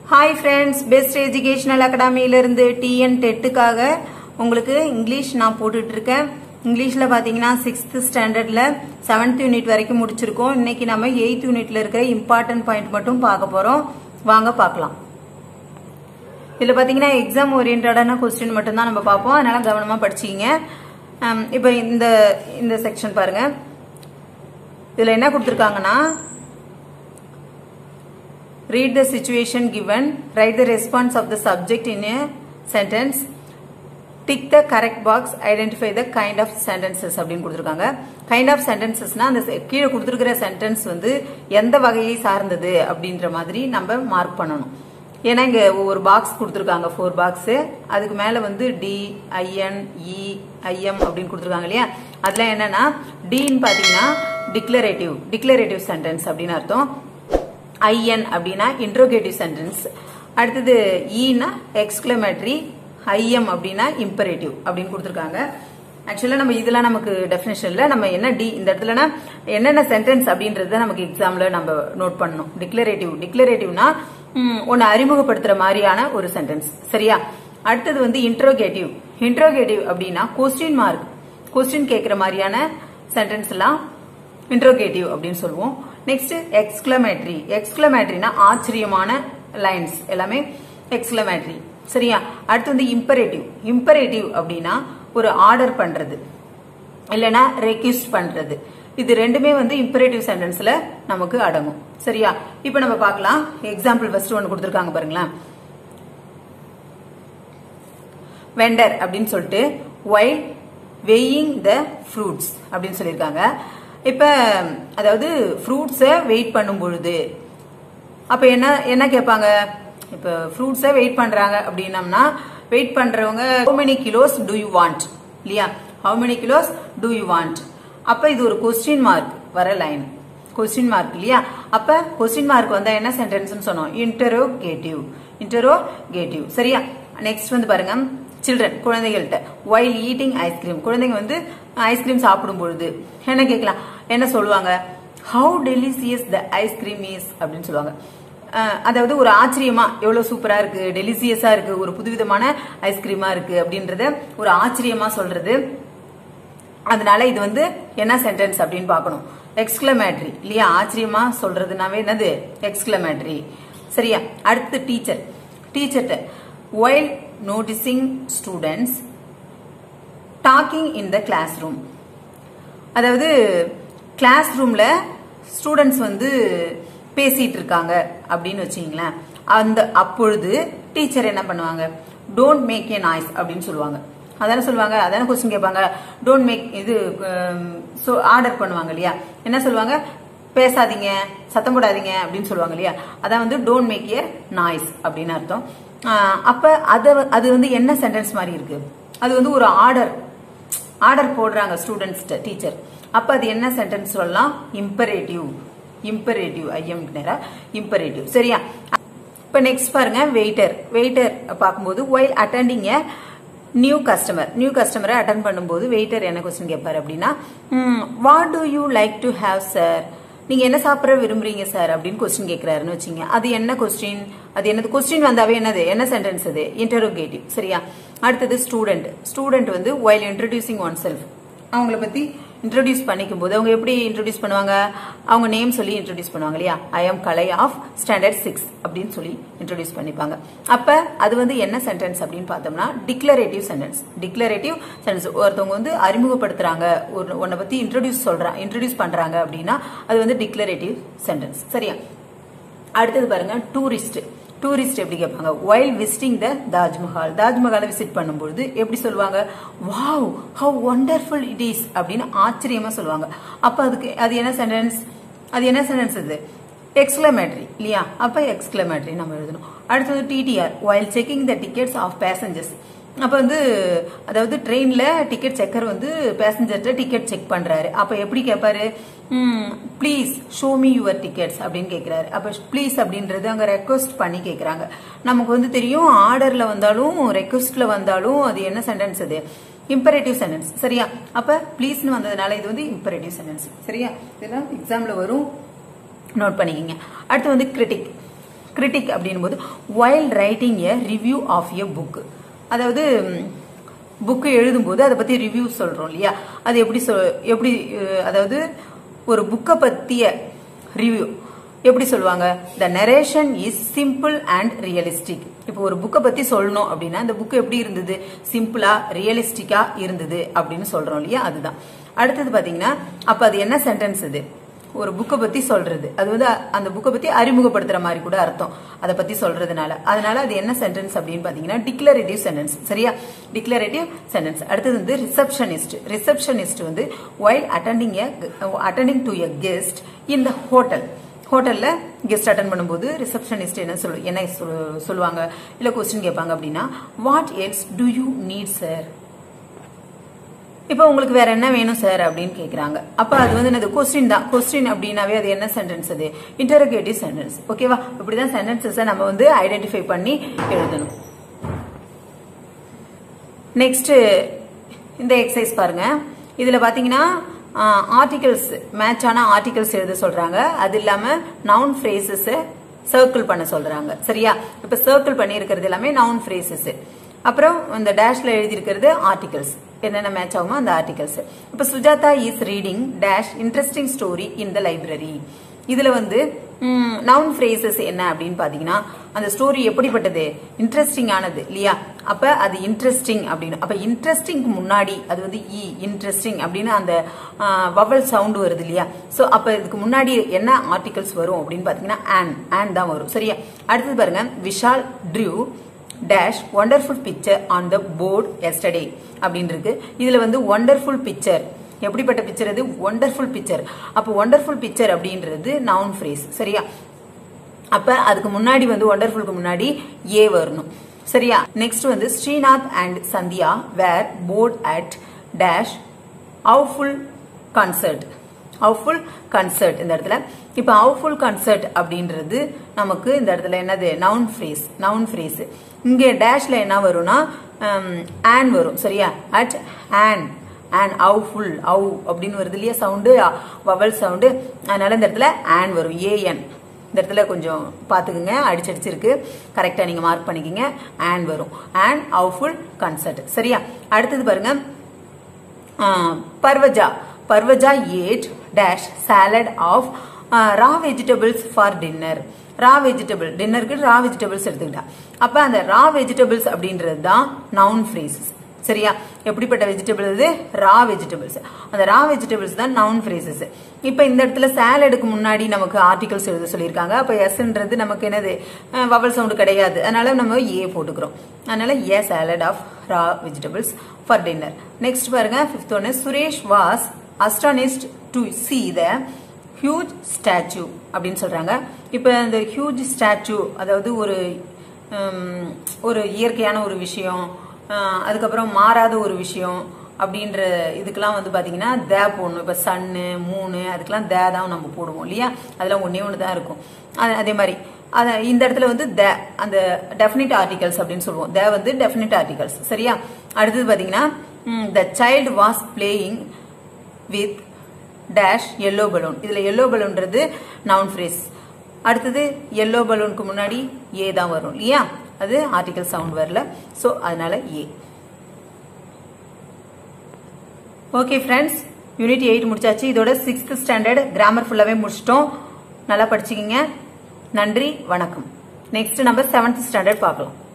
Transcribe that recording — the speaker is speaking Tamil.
ஹாய் ஃப்ரெண்ட்ஸ் பெஸ்ட் எஜுகேஷனல் அகாடமியிலிருந்து டிஎன் டெட்டுக்காக உங்களுக்கு இங்கிலீஷ் நான் போட்டுட்டு இருக்கேன் இங்கிலீஷில் பார்த்தீங்கன்னா சிக்ஸ்த் ஸ்டாண்டர்டில் செவன்த் யூனிட் வரைக்கும் முடிச்சிருக்கோம் இன்னைக்கு நம்ம எயித் யூனிட்ல இருக்கிற இம்பார்ட்டன்ட் பாயிண்ட் மட்டும் பார்க்க போகிறோம் வாங்க பார்க்கலாம் இதில் பார்த்தீங்கன்னா எக்ஸாம் ஓரியன்டான கொஸ்டின் மட்டும்தான் நம்ம பார்ப்போம் அதனால கவனமாக படிச்சிக்கிங்க இப்போ இந்த இந்த செக்ஷன் பாருங்க இதில் என்ன கொடுத்துருக்காங்கன்னா read the situation given write the response of the subject in a sentence tick the correct box identify the kind of sentences அப்படின்னு கொடுத்துருக்காங்க கைண்ட் ஆஃப் சென்டென்சஸ்னா அந்த செ- கீழே கொடுத்துருக்கிற சென்டென்ஸ் வந்து எந்த வகையை சார்ந்தது அப்படின்ற மாதிரி நம்ம மார்க் பண்ணணும் ஏன்னா இங்க ஒவ்வொரு பாக்ஸ் கொடுத்துருக்காங்க ஃபோர் பாக்ஸ் அதுக்கு மேல வந்து டி ஐஎன் இ ஐஎம் அப்படின்னு கொடுத்துருக்காங்க இல்லையா அதுல என்னன்னா டின்னு பாத்தீங்கன்னா டிக்ளரேட்டிவ் டிக்ளரேட்டிவ் சென்டென்ஸ் அப்படின்னு அர்த்தம் ஐஎன் அப்படின்னா இன்ட்ரோகேட்டிவ் சென்டென்ஸ் அடுத்தது ஈனா எக்ஸ்கிளமேட்டரி ஐஎம் அப்படின்னா இம்பரேட்டிவ் அப்படின்னு கொடுத்துருக்காங்க ஆக்சுவலா நம்ம இதெல்லாம் நமக்கு டெஃபினேஷன்ல நம்ம என்ன டி இந்த இடத்துலனா என்னென்ன சென்டென்ஸ் அப்படின்றத நமக்கு எக்ஸாம்ல நம்ம நோட் பண்ணணும் டிக்ளரேட்டிவ் டிக்ளரேட்டிவ்னா ஒன்னு அறிமுகப்படுத்துற மாதிரியான ஒரு சென்டென்ஸ் சரியா அடுத்தது வந்து இன்ட்ரோகேட்டிவ் இன்ட்ரோகேட்டிவ் அப்படின்னா கொஸ்டின் மார்க் கொஸ்டின் கேட்கிற மாதிரியான சென்டென்ஸ் எல்லாம் இன்ட்ரோகேட்டிவ் அப்படின்னு சொல்லுவோம் நெக்ஸ்ட் எக்ஸ்கிளமேட்டரி எக்ஸ்கிளமேட்டரினா ஆச்சரியமான லைன்ஸ் எல்லாமே எக்ஸ்கிளமேட்டரி சரியா அடுத்து வந்து இம்பரேட்டிவ் இம்பரேட்டிவ் அப்படின்னா ஒரு ஆர்டர் பண்றது இல்லனா ரெக்யூஸ்ட் பண்றது இது ரெண்டுமே வந்து இம்பரேட்டிவ் சென்டென்ஸ்ல நமக்கு அடங்கும் சரியா இப்போ நம்ம பார்க்கலாம் எக்ஸாம்பிள் ஃபர்ஸ்ட் ஒன்று கொடுத்துருக்காங்க பாருங்களேன் வெண்டர் அப்படின்னு சொல்லிட்டு ஒய் வெயிங் த ஃப்ரூட்ஸ் அப்படின்னு சொல்லியிருக்காங்க இப்ப அதாவது ஃப்ரூட்ஸை வெயிட் பண்ணும் பொழுது அப்ப என்ன என்ன கேட்பாங்க இப்ப ஃப்ரூட்ஸை வெயிட் பண்றாங்க அப்படின்னம்னா வெயிட் பண்றவங்க how many kilos do you want இல்லையா how many kilos do you want அப்ப இது ஒரு கொஸ்டின் மார்க் வர லைன் கொஸ்டின் மார்க் இல்லையா அப்ப கொஸ்டின் மார்க் வந்தா என்ன சென்டென்ஸ் சொன்னோம் இன்டரோகேட்டிவ் இன்டரோகேட்டிவ் சரியா நெக்ஸ்ட் வந்து பாருங்க சில்ட்ரன் குழந்தைகள்கிட்ட while ஈட்டிங் ஐஸ்கிரீம் குழந்தைங்க வந்து ஐஸ்கிரீம் சாப்பிடும் பொழுது என்ன கேட்கலாம் என்ன சொல்லுவாங்க how delicious the ice cream is அப்படின்னு சொல்லுவாங்க அஹ் அதாவது ஒரு ஆச்சரியமா எவ்வளவு சூப்பரா இருக்கு டெலிசியஸா இருக்கு ஒரு புதுவிதமான ஐஸ்கிரீமா இருக்கு அப்படின்றத ஒரு ஆச்சரியமா சொல்றது அதனால இது வந்து என்ன சென்டென்ஸ் அப்படின்னு பார்க்கணும் எக்ஸ்கிளமேட்டரி இல்லையா ஆச்சரியமா சொல்றதுனாவே என்னது எக்ஸ்கிளமேட்டரி சரியா அடுத்து டீச்சர் டீச்சர்கிட்ட while noticing students talking in the classroom அதாவது கிளாஸ் ரூம்ல ஸ்டூடெண்ட்ஸ் வந்து பேசிட்டு இருக்காங்க அப்படின்னு வச்சுங்களேன் அந்த அப்பொழுது டீச்சர் என்ன பண்ணுவாங்க டோன்ட் மேக் ஏ நாய்ஸ் அப்படின்னு சொல்லுவாங்க அதானே சொல்லுவாங்க அதானே கொஸ்டின் கேட்பாங்க டோன்ட் மேக் இது ஆர்டர் பண்ணுவாங்க இல்லையா என்ன சொல்லுவாங்க பேசாதீங்க சத்தம் போடாதீங்க அப்படின்னு சொல்லுவாங்க இல்லையா அதான் வந்து டோன்ட் மேக் ஏ நாய்ஸ் அப்படின்னு அர்த்தம் ஆஹ் அப்ப அத அது வந்து என்ன சென்டென்ஸ் மாதிரி இருக்கு அது வந்து ஒரு ஆர்டர் ஆர்டர் போடுறாங்க ஸ்டூடெண்ட்ஸ் டீச்சர் அப்ப அது என்ன சென்டென்ஸ் சொல்லலாம் இம்பரேட்டிவ் இம்பரேட்டிவ் ஐஎம் நேரா இம்பரேட்டிவ் சரியா இப்ப நெக்ஸ்ட் பாருங்க வெயிட்டர் வெயிட்டர் பார்க்கும்போது while attending a new customer new கஸ்டமரை அட்டன் பண்ணும்போது வெயிட்டர் என்ன கொஸ்டின் கேட்பாரு அப்படின்னா what do you like to have sir நீங்க என்ன சாப்பிட விரும்புறீங்க சார் அப்படின்னு கொஸ்டின் கேட்கிறாருன்னு வச்சுங்க அது என்ன கொஸ்டின் அது என்னது கொஸ்டின் வந்தாவே என்னது என்ன சென்டென்ஸ் அது இன்டரோகேட்டிவ் சரியா அடுத்தது ஸ்டூடெண்ட் ஸ்டூடெண்ட் வந்து ஒயில் இன்ட்ரடியூசிங் ஒன் செல்ஃப் அவங்கள பத்தி இன்ட்ரடியூஸ் பண்ணிக்கும் போது அவங்க எப்படி இன்ட்ரடியூஸ் பண்ணுவாங்க அவங்க நேம் சொல்லி இன்ட்ரடியூஸ் பண்ணுவாங்க இல்லையா I am Kalai of standard six அப்படின்னு சொல்லி இன்ட்ரடியூஸ் பண்ணிப்பாங்க அப்ப அது வந்து என்ன சென்டென்ஸ் அப்படின்னு பார்த்தோம்னா டிக்ளரேட்டிவ் சென்டென்ஸ் டிக்ளரேட்டிவ் சென்டென்ஸ் ஒருத்தவங்க வந்து அறிமுகப்படுத்துறாங்க ஒரு உன்னை பத்தி இன்ட்ரடியூஸ் சொல்றாங்க இன்ட்ரடியூஸ் பண்றாங்க அப்படின்னா அது வந்து டிக்ளரேட்டிவ் சென்டென்ஸ் சரியா அடுத்தது பாருங்க டூரிஸ்ட் டூரிஸ்ட் எப்படி கேட்பாங்க ஒயில் விசிட்டிங் த தாஜ்மஹால் தாஜ்மஹாலை விசிட் பண்ணும்பொழுது எப்படி சொல்லுவாங்க wow how wonderful it is அப்படின்னு ஆச்சரியமா சொல்லுவாங்க அப்ப அதுக்கு அது என்ன சென்டென்ஸ் அது என்ன சென்டென்ஸ் இது எக்ஸ்கிளமேட்டரி இல்லையா அப்ப எக்ஸ்கிளமேட்டரி நம்ம எழுதணும் அடுத்தது TTR while checking the tickets of passengers அப்ப வந்து அதாவது ட்ரெயின்ல டிக்கெட் செக்கர் வந்து பேசஞ்சர்கிட்ட டிக்கெட் செக் பண்றாரு அப்ப எப்படி கேட்பாரு please show me your tickets அப்படின்னு கேட்கிறாரு அப்ப ப்ளீஸ் அப்படின்றது அங்க ரெக்வஸ்ட் பண்ணி கேட்கறாங்க நமக்கு வந்து தெரியும் ஆர்டர்ல வந்தாலும் ரெக்வஸ்ட்ல வந்தாலும் அது என்ன சென்டென்ஸ் அது இம்பரேட்டிவ் சென்டென்ஸ் சரியா அப்ப ப்ளீஸ்னு வந்ததுனால இது வந்து இம்பரேட்டிவ் சென்டென்ஸ் சரியா இதெல்லாம் எக்ஸாம்ல வரும் நோட் பண்ணிக்கிங்க அடுத்து வந்து கிரிட்டிக் கிரிட்டிக் அப்படின் போது while writing a review of a book அதாவது புக்கு எழுதும்போது அதை பத்தி ரிவ்யூ சொல்றோம் இல்லையா அது எப்படி சொல் எப்படி அஹ், அதாவது ஒரு புக்கை பத்திய ரிவ்யூ எப்படி சொல்லுவாங்க the narration is simple and realistic இப்போ ஒரு புக்கை பத்தி சொல்லணும் அப்படின்னா அந்த புக் எப்படி இருந்தது சிம்பிளா ரியலிஸ்டிக்கா இருந்தது அப்படின்னு சொல்றோம் இல்லையா அதுதான் அடுத்தது பாத்தீங்கன்னா அப்ப அது என்ன சென்டென்ஸ் இது ஒரு புக்கை பத்தி சொல்றது அது வந்து அ- அந்த புக்கை பத்தி அறிமுகப்படுத்துற மாதிரி கூட அர்த்தம் அதை பத்தி சொல்றதுனால அதனால அது என்ன சென்டென்ஸ் அப்படின்னு பாத்தீங்கன்னா டிக்ளரேட்டிவ் சென்டென்ஸ் சரியா டிக்ளரேட்டிவ் சென்டென்ஸ் அடுத்தது வந்து ரிசப்ஷனிஸ்ட் ரிசப்ஷனிஸ்ட் வந்து while attending attending to a guest in the hotel ஹோட்டல்ல கெஸ்ட் அட்டன் பண்ணும்போது ரிசப்ஷனிஸ்ட் என்ன சொல்லு என்ன சொல்லு- சொல்லுவாங்க இல்ல கொஸ்டின் கேட்பாங்க அப்படின்னா what else do you need sir இப்போ உங்களுக்கு வேற என்ன வேணும் சார் அப்படின்னு கேக்குறாங்க அப்ப அது வந்து என்னது கொஸ்டின் தான் கொஸ்டின் அப்படின்னாவே அது என்ன சென்டென்ஸ் அது இன்டரோகேட்டிவ் சென்டென்ஸ் ஓகேவா இப்படிதான் சென்டென்சஸ் நம்ம வந்து ஐடென்டிஃபை பண்ணி எழுதணும் நெக்ஸ்ட் இந்த எக்ஸசைஸ் பாருங்க இதுல பாத்தீங்கன்னா ஆர்டிகல்ஸ் மேட்சான ஆர்டிகல்ஸ் எழுத சொல்றாங்க அது இல்லாம நவுன் ஃப்ரேசஸ் சர்க்கிள் பண்ண சொல்றாங்க சரியா இப்ப சர்க்கிள் பண்ணி இருக்கிறது எல்லாமே நவுன் ஃப்ரேசஸ் அப்புறம் இந்த டேஷ்ல எழுதி இருக்கிறது ஆர்டிகல்ஸ் என்னென்ன மேட்ச் ஆகுமோ அந்த ஆர்டிகல்ஸ் இப்ப Sujatha is reading dash interesting story in the library இதுல வந்து நவுன் ஃப்ரேசஸ் என்ன அப்படின்னு பாத்தீங்கன்னா அந்த ஸ்டோரி எப்படிப்பட்டது இன்ட்ரெஸ்டிங் ஆனது இல்லையா அப்ப அது இன்ட்ரெஸ்டிங் அப்படின்னு அப்ப இன்ட்ரெஸ்டிங்க்கு முன்னாடி அது வந்து இ இன்ட்ரெஸ்டிங் அப்படின்னு அந்த வவல் சவுண்ட் வருது இல்லையா சோ அப்ப இதுக்கு முன்னாடி என்ன ஆர்டிகல்ஸ் வரும் அப்படின்னு பாத்தீங்கன்னா ஆன் ஆன் தான் வரும் சரியா அடுத்தது பாருங்க Vishal drew dash wonderful picture on the board yesterday அப்படின்னு இருக்கு இதுல வந்து ஒண்டர்ஃபுல் பிக்சர் எப்படிப்பட்ட பிக்சர் அது ஒண்டர்ஃபுல் பிக்சர் அப்போ ஒண்டர்ஃபுல் பிக்சர் அப்படின்றது நவுன் ஃப்ரேஸ் சரியா அப்ப அதுக்கு முன்னாடி வந்து ஒண்டர்ஃபுல்க்கு முன்னாடி ஏ வரணும் சரியா நெக்ஸ்ட் வந்து Srinath and Sandhya were bored at dash houseful concert houseful concert இந்த இடத்துல இப்ப ஹவுஃபுல் கன்சர்ட் அப்படின்றது நமக்கு இந்த இடத்துல என்னது நவுன் ஃப்ரேஸ் நவுன் ஃப்ரேஸ் இங்க டேஷ்ல என்ன வரும்னா ஆன் வரும் சரியா at an and houseful அவு அப்படின்னு வருது இல்லையா சவுண்டு வவல் சவுண்டு அதனால இந்த இடத்துல ஆன் வரும் ஏஎன் இந்த இடத்துல கொஞ்சம் பார்த்துக்குங்க அடிச்சடிச்சிருக்கு கரெக்டாக நீங்கள் மார்க் பண்ணிக்கங்க ஆன் வரும் ஆன் அவு ஃபுல் கன்சர்ட் சரியா அடுத்தது பாருங்க Parvaja Parvaja ate dash salad of raw vegetables for dinner raw vegetable டின்னருக்கு ரா வெஜிடபிள்ஸ் எடுத்துக்கிட்டா அப்ப அந்த ரா வெஜிடபிள்ஸ் அப்படின்றது தான் நவுன் ஃப்ரேசஸ் சரியா எப்படிப்பட்ட வெஜிடபிள் இது ரா வெஜிடபிள்ஸ் அந்த ரா வெஜிடபிள்ஸ் தான் நவுன் ஃப்ரேசஸ் இப்ப இந்த இடத்துல சாலடுக்கு முன்னாடி நமக்கு ஆர்டிகல்ஸ் எழுத சொல்லியிருக்காங்க அப்ப எஸ்ன்றது நமக்கு என்னது வவல் சவுண்ட் கிடையாது அதனால நம்ம ஏ போட்டுக்கிறோம் அதனால a salad of raw vegetables for dinner next பாருங்க ஃபிஃப்த் ஒன்னு Suresh was astonished to see the huge statue அப்படின்னு சொல்றாங்க இப்ப இந்த ஹியூஜ் ஸ்டாச்சு அதாவது ஒரு ஹம், ஒரு இயற்கையான ஒரு விஷயம் அஹ், அதுக்கப்புறம் மாறாத ஒரு விஷயம் அப்படின்ற இதுக்கெல்லாம் வந்து பாத்தீங்கன்னா தே போடணும் இப்ப சன்னு மூணு அதுக்கெல்லாம் தே தான் நம்ம போடுவோம் இல்லையா அதெல்லாம் ஒன்னே ஒன்று தான் இருக்கும் அது- அதே மாதிரி அத இந்த இடத்துல வந்து த அந்த டெஃபினிட் ஆர்டிகல்ஸ் அப்படின்னு சொல்லுவோம் தே வந்து டெஃபினிட் ஆர்டிகல்ஸ் சரியா அடுத்தது பாத்தீங்கன்னா the child was playing with dash yellow balloon இதுல எல்லோ பலூன்றது நவுன் ஃப்ரேஸ் அடுத்தது எல்லோ பலூனுக்கு முன்னாடி ஏ தான் வரும் இல்லையா அது ஆர்டிகல் சவுண்ட் வரல ஸோ அதனால a okay friends unit eight முடிச்சாச்சு இதோட சிக்ஸ்த் ஸ்டாண்டர்ட் கிராமர் ஃபுல்லாவே முடிச்சிட்டோம் நல்லா படிச்சுக்கிங்க நன்றி வணக்கம் நெக்ஸ்ட் நம்ம செவன்த் ஸ்டாண்டர்ட் பார்க்கலாம்